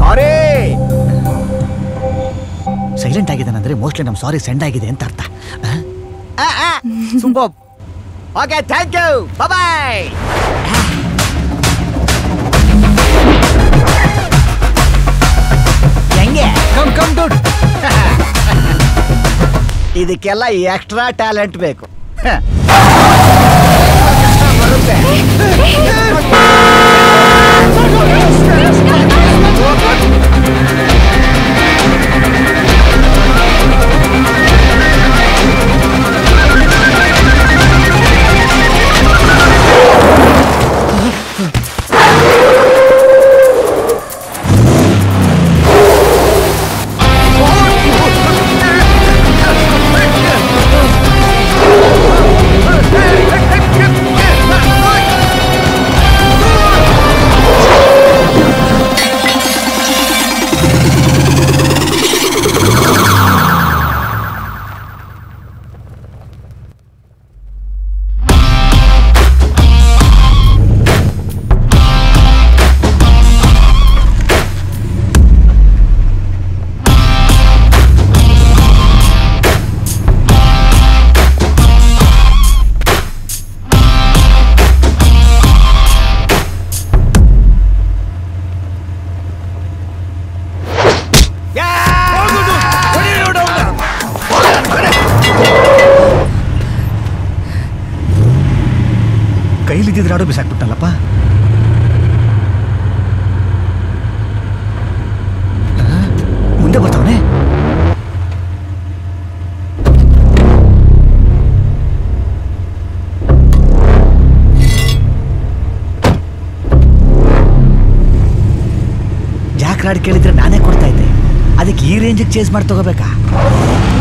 ಸಾರಿ silent ಆಗಿದ್ದಾನಂದ್ರೆ mostly ನಮ್ಮ ಸಾರಿ send ಆಗಿದೆ ಅಂತ ಅರ್ಥ super okay thank you bye ಹೆಂಗೆ ಕಮ್ ಕಮ್ ದುಡ್ ಇದಕ್ಕೆಲ್ಲ ಎಕ್ಸ್ಟ್ರಾ ಟ್ಯಾಲೆಂಟ್ ಬೇಕು ಹ. ಕೈಲಿದ್ದಿದ್ರೆ ಆಡೋ ಬಿಸಾಕ್ಬಿಟ್ಟಲ್ಲಪ್ಪ ಆ, ಮುಂದೆ ಬರ್ತಾವನೆ ಜಾಕ್ ರಾಡ್ ಕೇಳಿದ್ರೆ ನಾನೇ ಕೊಡ್ತಾ ಇದ್ದೆ ಅದಕ್ಕೆ ಈ ರೇಂಜಿಗೆ ಚೇಸ್ ಮಾಡಿ ತಗೋಬೇಕಾ